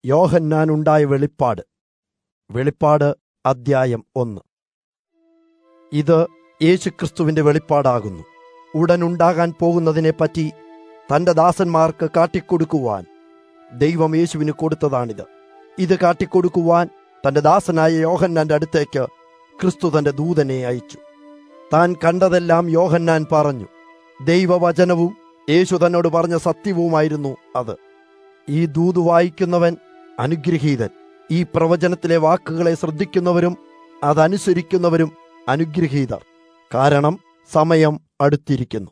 യോഹന്നാനുണ്ടായ വെളിപ്പാട് വെളിപ്പാട് അദ്ധ്യായം ഒന്ന് ഇത് യേശുക്രിസ്തുവിന്റെ വെളിപ്പാടാകുന്നു ഉടനുണ്ടാകാൻ പോകുന്നതിനെപ്പറ്റി തന്റെ ദാസന്മാർക്ക് കാട്ടിക്കൊടുക്കുവാൻ ദൈവം യേശുവിന് കൊടുത്തതാണിത് ഇത് കാട്ടിക്കൊടുക്കുവാൻ തന്റെ ദാസനായ യോഹന്നാന്റെ അടുത്തേക്ക് ക്രിസ്തു തന്റെ ദൂതനെ അയച്ചു താൻ കണ്ടതെല്ലാം യോഹന്നാൻ പറഞ്ഞു ദൈവവചനവും യേശു തന്നോട് പറഞ്ഞ സത്യവുമായിരുന്നു അത് ഈ ദൂത് വായിക്കുന്നവൻ അനുഗ്രഹീതൻ ഈ പ്രവചനത്തിലെ വാക്കുകളെ ശ്രദ്ധിക്കുന്നവരും അതനുസരിക്കുന്നവരും അനുഗ്രഹീതർ കാരണം സമയം അടുത്തിരിക്കുന്നു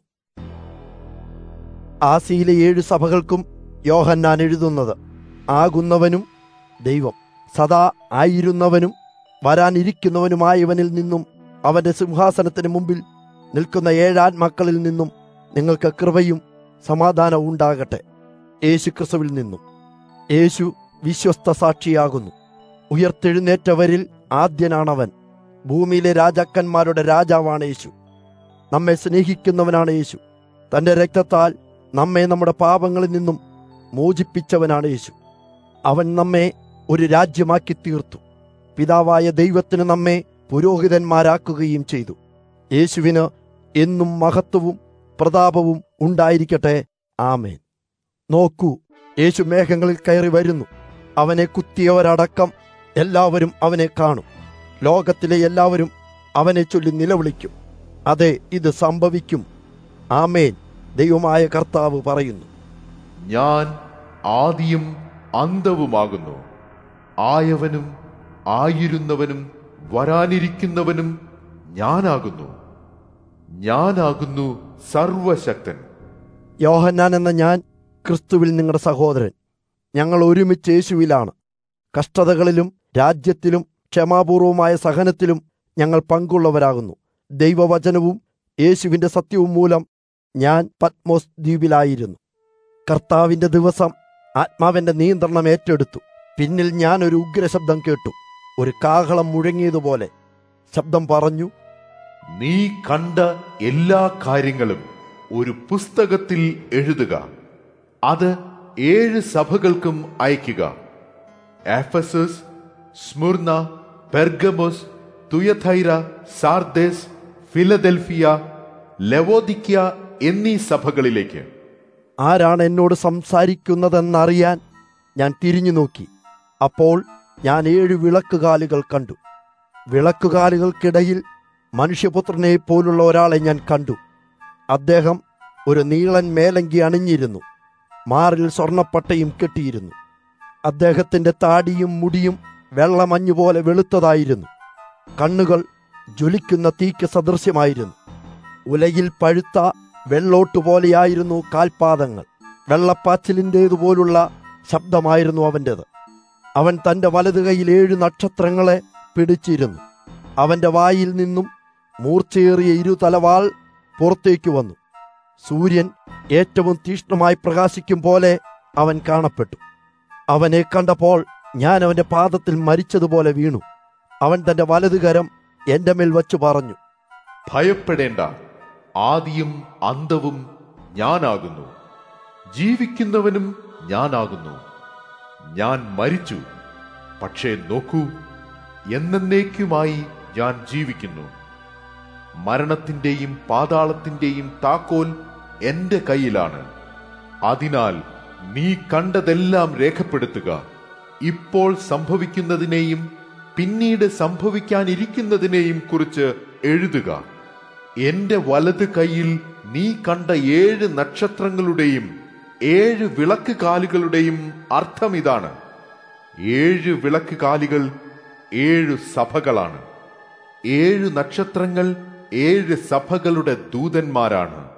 ആസിയിലെ ഏഴ് സഭകൾക്കും യോഹന്നാൻ എഴുതുന്നത് ആകുന്നവനും ദൈവം സദാ ആയിരുന്നവനും വരാനിരിക്കുന്നവനുമായവനിൽ നിന്നും അവന്റെ സിംഹാസനത്തിന് മുമ്പിൽ നിൽക്കുന്ന ഏഴാത്മാക്കളിൽ നിന്നും നിങ്ങൾക്ക് കൃപയും സമാധാനവും ഉണ്ടാകട്ടെ യേശു ക്രിസ്തുവിൽ നിന്നും യേശു വിശ്വസ്ത സാക്ഷിയാകുന്നു ഉയർത്തെഴുന്നേറ്റവരിൽ ആദ്യനാണവൻ ഭൂമിയിലെ രാജാക്കന്മാരുടെ രാജാവാണ് യേശു നമ്മെ സ്നേഹിക്കുന്നവനാണ് യേശു തന്റെ രക്തത്താൽ നമ്മെ നമ്മുടെ പാപങ്ങളിൽ നിന്നും മോചിപ്പിച്ചവനാണ് യേശു അവൻ നമ്മെ ഒരു രാജ്യമാക്കി തീർത്തു പിതാവായ ദൈവത്തിന് നമ്മെ പുരോഹിതന്മാരാക്കുകയും ചെയ്തു യേശുവിന് എന്നും മഹത്വവും പ്രതാപവും ഉണ്ടായിരിക്കട്ടെ ആമേൻ നോക്കൂ യേശു മേഘങ്ങളിൽ കയറി വരുന്നു അവനെ കുത്തിയവരടക്കം എല്ലാവരും അവനെ കാണും ലോകത്തിലെ എല്ലാവരും അവനെ ചൊല്ലി നിലവിളിക്കും അതെ ഇത് സംഭവിക്കും ആമേൻ ദൈവമായ കർത്താവ് പറയുന്നു ഞാൻ ആദിയും അന്തവുമാകുന്നു ആയവനും ആയിരുന്നവനും വരാനിരിക്കുന്നവനും ഞാനാകുന്നു ഞാനാകുന്നു സർവശക്തൻ യോഹന്നാൻ എന്ന ഞാൻ ക്രിസ്തുവിൽ നിങ്ങളുടെ സഹോദരൻ ഞങ്ങൾ ഒരുമിച്ച് യേശുവിലാണ് കഷ്ടതകളിലും രാജ്യത്തിലും ക്ഷമാപൂർവമായ സഹനത്തിലും ഞങ്ങൾ പങ്കുള്ളവരാകുന്നു ദൈവവചനവും യേശുവിന്റെ സത്യവും മൂലം ഞാൻ പത്മോസ് ദ്വീപിലായിരുന്നു കർത്താവിന്റെ ദിവസം ആത്മാവിന്റെ നിയന്ത്രണം ഏറ്റെടുത്തു പിന്നിൽ ഞാൻ ഒരു ഉഗ്രശബ്ദം കേട്ടു ഒരു കാഹളം മുഴങ്ങിയതുപോലെ ശബ്ദം പറഞ്ഞു നീ കണ്ട എല്ലാ കാര്യങ്ങളും ഒരു പുസ്തകത്തിൽ എഴുതുക അത് ഏഴ് സഭകൾക്കും അയക്കുക Ephesus Smyrna Pergamos Thyatira Sardis Philadelphia Laodicea എന്നീ സഭകളിലേക്ക് ആരാണ് എന്നോട് സംസാരിക്കുന്നതെന്നറിയാൻ ഞാൻ തിരിഞ്ഞു നോക്കി അപ്പോൾ ഞാൻ ഏഴ് വിളക്കുകാലുകൾ കണ്ടു വിളക്കുകാലുകൾക്കിടയിൽ മനുഷ്യപുത്രനെ പോലുള്ള ഒരാളെ ഞാൻ കണ്ടു അദ്ദേഹം ഒരു നീളൻ മേലങ്കി അണിഞ്ഞിരുന്നു മാറിൽ സ്വർണപ്പട്ടയും കെട്ടിയിരുന്നു അദ്ദേഹത്തിന്റെ താടിയും മുടിയും വെള്ളമഞ്ഞുപോലെ വെളുത്തതായിരുന്നു കണ്ണുകൾ ജ്വലിക്കുന്ന തീക്ക് സദൃശ്യമായിരുന്നു ഉലയിൽ പഴുത്ത വെള്ളോട്ടുപോലെയായിരുന്നു കാൽപാദങ്ങൾ വെള്ളപ്പാച്ചിലിൻ്റേതുപോലുള്ള ശബ്ദമായിരുന്നു അവൻ്റെത് അവൻ തന്റെ വലതു കൈയിൽ ഏഴ് നക്ഷത്രങ്ങളെ പിടിച്ചിരുന്നു അവന്റെ വായിൽ നിന്നും മൂർച്ചയേറിയ ഇരുതലവാൾ പുറത്തേക്ക് വന്നു സൂര്യൻ ഏറ്റവും തീഷ്ണമായി പ്രകാശിക്കും പോലെ അവൻ കാണപ്പെട്ടു അവനെ കണ്ടപ്പോൾ ഞാൻ അവന്റെ പാദത്തിൽ മരിച്ചതുപോലെ വീണു അവൻ തന്റെ വലതുകരം എന്റെ മേൽ വച്ചു പറഞ്ഞു ഭയപ്പെടേണ്ട ആദിയും അന്തവും ഞാനാകുന്നു ജീവിക്കുന്നവനും ഞാനാകുന്നു ഞാൻ മരിച്ചു പക്ഷേ നോക്കൂ എന്നേക്കുമായി ഞാൻ ജീവിക്കുന്നു മരണത്തിന്റെയും പാതാളത്തിന്റെയും താക്കോൽ എന്റെ കയ്യിലാണ് അതിനാൽ നീ കണ്ടതെല്ലാം രേഖപ്പെടുത്തുക ഇപ്പോൾ സംഭവിക്കുന്നതിനെയും പിന്നീട് സംഭവിക്കാനിരിക്കുന്നതിനെയും കുറിച്ച് എഴുതുക എന്റെ വലത് കൈയിൽ നീ കണ്ട ഏഴ് നക്ഷത്രങ്ങളുടെയും ഏഴ് വിളക്ക് കാലുകളുടെയും അർത്ഥം ഇതാണ് ഏഴ് വിളക്ക് കാലുകൾ ഏഴു സഭകളാണ് ഏഴു നക്ഷത്രങ്ങൾ ഏഴ് സഭകളുടെ ദൂതന്മാരാണ്